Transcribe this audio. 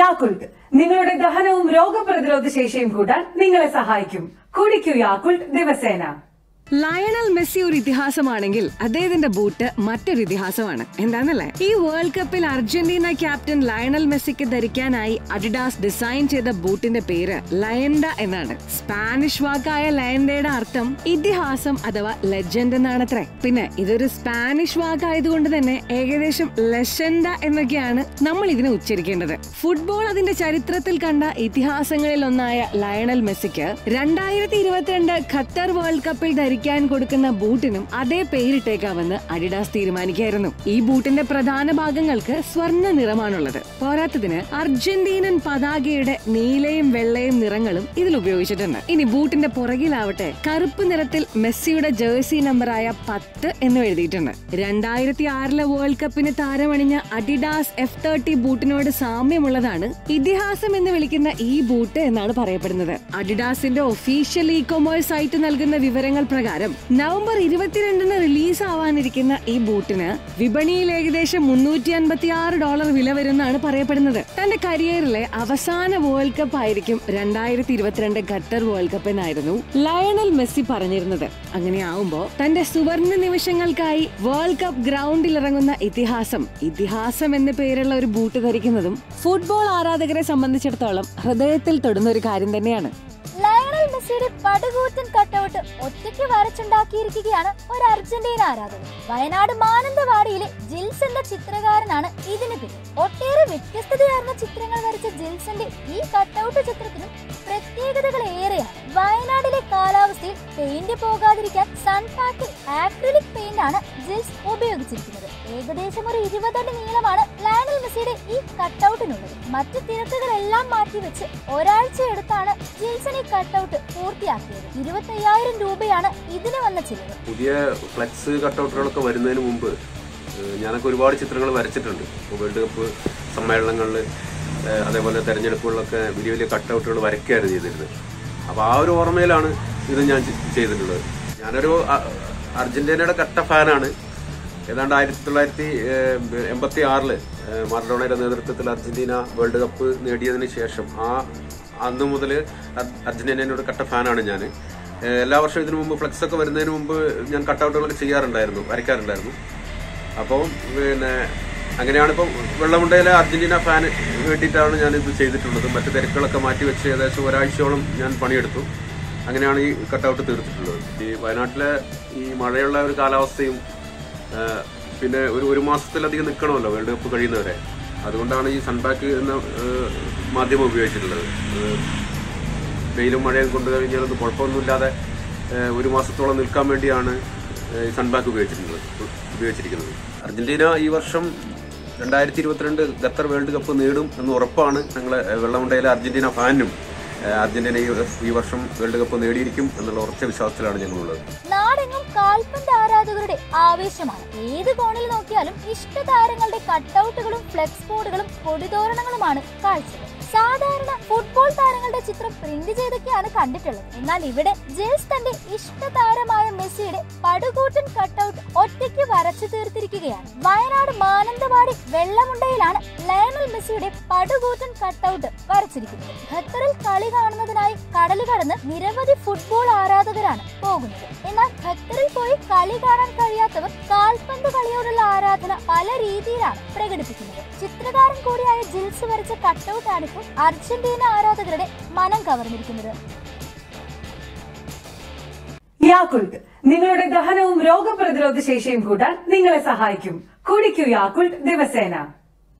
യാക്കുൾട്ട് നിങ്ങളുടെ ദഹനവും രോഗപ്രതിരോധ ശേഷിയും കൂട്ടാൻ നിങ്ങളെ സഹായിക്കും കുടിക്കൂ യാക്കുൾട്ട് ദിവസേന ലയണൽ മെസ്സി ഒരു ഇതിഹാസമാണെങ്കിൽ അദ്ദേഹത്തിന്റെ ബൂട്ട് മറ്റൊരു ഇതിഹാസമാണ് എന്താന്നല്ലേ ഈ വേൾഡ് കപ്പിൽ അർജന്റീന ക്യാപ്റ്റൻ ലയണൽ മെസ്സിക്ക് ധരിക്കാനായി അഡിഡാസ് ഡിസൈൻ ചെയ്ത ബൂട്ടിന്റെ പേര് ലയൻഡ എന്നാണ് സ്പാനിഷ് വാക്കായ ലയൻഡയുടെ അർത്ഥം ഇതിഹാസം അഥവാ ലെജൻഡ് എന്നാണത്രേ പിന്നെ ഇതൊരു സ്പാനിഷ് വാക്കായതുകൊണ്ട് തന്നെ ഏകദേശം ലെഷൻഡ എന്നൊക്കെയാണ് നമ്മൾ ഇതിനെ ഉച്ചരിക്കേണ്ടത് ഫുട്ബോൾ അതിന്റെ ചരിത്രത്തിൽ കണ്ട ഇതിഹാസങ്ങളിൽ ഒന്നായ ലയണൽ മെസ്സിക്ക് രണ്ടായിരത്തി ഇരുപത്തിരണ്ട് ഖത്തർ വേൾഡ് കപ്പിൽ ധരിക്കാൻ കൊടുക്കുന്ന ബൂട്ടിനും അതേ പേരിട്ടേക്കാമെന്ന് അഡിഡാസ് തീരുമാനിക്കായിരുന്നു ഈ ബൂട്ടിന്റെ പ്രധാന ഭാഗങ്ങൾക്ക് സ്വർണ്ണ നിറമാണുള്ളത് പോരാത്തതിന് അർജന്റീനൻ പതാകയുടെ നീലയും വെള്ളയും നിറങ്ങളും ഇതിൽ ഉപയോഗിച്ചിട്ടുണ്ട് ഇനി ബൂട്ടിന്റെ പുറകിലാവട്ടെ കറുപ്പ് നിറത്തിൽ മെസ്സിയുടെ ജേഴ്സി നമ്പറായ പത്ത് എന്ന് എഴുതിയിട്ടുണ്ട് രണ്ടായിരത്തി ആറിലെ വേൾഡ് കപ്പിന് താരമണിഞ്ഞ അഡിഡാസ് എഫ് തേർട്ടി ബൂട്ടിനോട് സാമ്യമുള്ളതാണ് ഇതിഹാസം എന്ന് വിളിക്കുന്ന ഈ ബൂട്ട് എന്നാണ് പറയപ്പെടുന്നത് അഡിഡാസിന്റെ ഒഫീഷ്യൽ ഇ കൊമേഴ്സ് സൈറ്റ് നൽകുന്ന വിവരങ്ങൾ പ്രകാരം നവംബർ ഇരുപത്തിരണ്ടിന് റിലീസ് ആവാനിരിക്കുന്ന ഈ ബൂട്ടിന് വിപണിയിൽ ഏകദേശം മുന്നൂറ്റി അൻപത്തി ആറ് ഡോളർ വില വരുമെന്നാണ് പറയപ്പെടുന്നത് തന്റെ കരിയറിലെ അവസാന വേൾഡ് കപ്പ് ആയിരിക്കും രണ്ടായിരത്തി ഇരുപത്തിരണ്ട് ഖത്തർ വേൾഡ് കപ്പ് എന്നായിരുന്നു ലയണൽ മെസ്സി പറഞ്ഞിരുന്നത് അങ്ങനെയാവുമ്പോ തന്റെ സുവർണ നിമിഷങ്ങൾക്കായി വേൾഡ് കപ്പ് ഗ്രൗണ്ടിൽ ഇറങ്ങുന്ന ഇതിഹാസം ഇതിഹാസം എന്ന പേരുള്ള ഒരു ബൂട്ട് ധരിക്കുന്നതും ഫുട്ബോൾ ആരാധകരെ സംബന്ധിച്ചിടത്തോളം ഹൃദയത്തിൽ തൊടുന്ന ഒരു കാര്യം തന്നെയാണ് ലയണൽ മെസ്സിയുടെ പടുകൂറ്റൻ കട്ടൗട്ട് ഒറ്റയ്ക്ക് വരച്ചുണ്ടാക്കിയിരിക്കുകയാണ് ഒരു അർജന്റീന ആരാധകൻ വയനാട് മാനന്തവാടിയിലെ ജിൽസ് എന്ന ചിത്രകാരനാണ് ഇതിന് പിന്നിൽ ഒട്ടേറെ വ്യത്യസ്തതയാർന്ന ചിത്രങ്ങൾ വരച്ച ജിൽസിന്റെ ഈ കട്ടൗട്ട് ചിത്രത്തിനും പ്രത്യേകതകൾ ഏറെയാണ് വയനാടിലെ കാലാവസ്ഥയിൽ പെയിന്റ് പോകാതിരിക്കാൻ സൺപാക്കിൽ ആക്രിലിക് പെയിന്റ് ആണ് ജിൽസ് ഉപയോഗിച്ചിരിക്കുന്നത് ഏകദേശം ഒരു ഇരുപതടി നീളമാണ് ലയണൽ മെസ്സിയുടെ ഈ കട്ടൗട്ടിനുള്ളത് മറ്റു തിരക്കുകളെല്ലാം മാറ്റിവെച്ച് ഒരാഴ്ച എടുത്താണ് ജിൽസൺ ഈ കട്ടൗട്ട് പൂർത്തിയാക്കിയത് ഇരുപത്തയ്യായിരം രൂപയാണ് ഇതിന് വന്ന ചിലവ് പുതിയ ഫ്ലെക്സ് കട്ടൗട്ടുകളൊക്കെ വരുന്നതിന് മുമ്പ് ഏഹ് ഞാനൊക്കെ ഒരുപാട് ചിത്രങ്ങൾ വരച്ചിട്ടുണ്ട് ഇപ്പോൾ വേൾഡ് കപ്പ് സമ്മേളനങ്ങളിൽ ഏഹ് അതേപോലെ തെരഞ്ഞെടുപ്പുകളിലൊക്കെ വലിയ വലിയ കട്ടൗട്ടുകൾ വരയ്ക്കുകയായിരുന്നു ചെയ്തിരുന്നത് അപ്പോൾ ആ ഒരു ഓർമ്മയിലാണ് ഇത് ഞാൻ ചെ- ചെയ്തിട്ടുള്ളത് ഞാനൊരു അ- അർജന്റീനയുടെ കട്ട ഫാനാണ് ഏതാണ്ട് ആയിരത്തി തൊള്ളായിരത്തി എൺപത്തി ആറില് മാറഡോണയുടെ നേതൃത്വത്തിൽ അർജന്റീന വേൾഡ് കപ്പ് നേടിയതിന് ശേഷം ആ അന്ന് മുതൽ അർജന്റീനയുടെ കട്ട ഫാനാണ് ഞാൻ എല്ലാ വർഷവും ഇതിനു മുമ്പ് ഫ്ലെക്സ് ഒക്കെ വരുന്നതിന് മുമ്പ് ഞാൻ കട്ടൗട്ടുകൾ ചെയ്യാറുണ്ടായിരുന്നു വരയ്ക്കാറുണ്ടായിരുന്നു അപ്പോൾ പിന്നെ അങ്ങനെയാണ് ഇപ്പം വെള്ളമുണ്ടയിലെ അർജന്റീന ഫാന് വേണ്ടിയിട്ടാണ് ഞാൻ ഇത് ചെയ്തിട്ടുള്ളത് മറ്റു തിരക്കുകളൊക്കെ മാറ്റി വെച്ച് ഏകദേശം ഒരാഴ്ചയോളം ഞാൻ പണിയെടുത്തു അങ്ങനെയാണ് ഈ കട്ടൗട്ട് തീർത്തിട്ടുള്ളത് ഈ വയനാട്ടിലെ ഈ മഴയുള്ള ഒരു കാലാവസ്ഥയും ആ, പിന്നെ ഒരു ഒരു മാസത്തിലധികം നിൽക്കണമല്ലോ വേൾഡ് കപ്പ് കഴിയുന്നവരെ അതുകൊണ്ടാണ് ഈ സൺബാക്ക് എന്ന ആ, മാധ്യമം ഉപയോഗിച്ചിട്ടുള്ളത് ആ, വെയിലും മഴയും കൊണ്ട് കഴിഞ്ഞാലൊന്നും കുഴപ്പമൊന്നുമില്ലാതെ ഏഹ്, ഒരു മാസത്തോളം നിൽക്കാൻ വേണ്ടിയാണ് ഏഹ്, ഈ സൺബാക്ക് ഉപയോഗിച്ചിട്ടുള്ളത് ഉപയോഗിച്ചിരിക്കുന്നത് അർജന്റീന ഈ വർഷം രണ്ടായിരത്തി ഇരുപത്തിരണ്ട് ഖത്തർ വേൾഡ് കപ്പ് നേടും എന്ന് ഉറപ്പാണ് ഞങ്ങളെ ഏഹ്, വെള്ളമുണ്ടയിലെ അർജന്റീന ഫാനും ഏഹ്, അർജന്റീന ഈ ഈ വർഷം വേൾഡ് കപ്പ് നേടിയിരിക്കും എന്നുള്ള ഉറച്ച വിശ്വാസത്തിലാണ് ഞങ്ങളുള്ളത് നാടെങ്ങും കാൽപന്ത് ആരാധകരുടെ ആവേശമാണ് ഏത് കോണിൽ നോക്കിയാലും ഇഷ്ട താരങ്ങളുടെ കട്ടൗട്ടുകളും ഫ്ലെക്സ് ബോർഡുകളും കൊടിതോരണങ്ങളുമാണ് കാഴ്ചകൾ സാധാരണ ഫുട്ബോൾ താരങ്ങളുടെ ചിത്രം പ്രിന്റ് ചെയ്തൊക്കെയാണ് കണ്ടിട്ടുള്ളത് എന്നാൽ ഇവിടെ ജെൽസ് തന്റെ ഇഷ്ട താരമായ മെസ്സിയുടെ പടുകൂറ്റൻ കട്ടൗട്ട് ഒറ്റയ്ക്ക് വരച്ചു തീർത്തിരിക്കുകയാണ് വയനാട് മാനന്തവാടി വെള്ളമുണ്ടയിലാണ് ലയണൽ മെസ്സിയുടെ പടുകൂറ്റൻ കട്ടൗട്ട് വരച്ചിരിക്കുന്നത് ഖത്തറിൽ കളി കാണുന്നതിനായി കടൽ കടന്ന് നിരവധി ഫുട്ബോൾ ആരാധകരാണ് പോകുന്നത് എന്നാൽ ഖത്തറിൽ പോയി കളി കാണാൻ കഴിയാത്തവർ കാൽപന്ത് കളിയോടുള്ള ആരാധന പല രീതിയിലാണ് പ്രകടിപ്പിക്കുന്നത് ചിത്രകാരൻ കൂടിയായ ജിൽസ് വരച്ച കട്ടൗട്ടാണ് ഇപ്പോൾ അർജന്റീന ആരാധകരുടെ മനം കവർന്നിരിക്കുന്നത് യാക്കുൾട്ട് നിങ്ങളുടെ ദഹനവും രോഗപ്രതിരോധ ശേഷിയും കൂട്ടാൻ നിങ്ങളെ സഹായിക്കും കുടിക്കൂ യാക്കുൾട്ട് ദിവസേന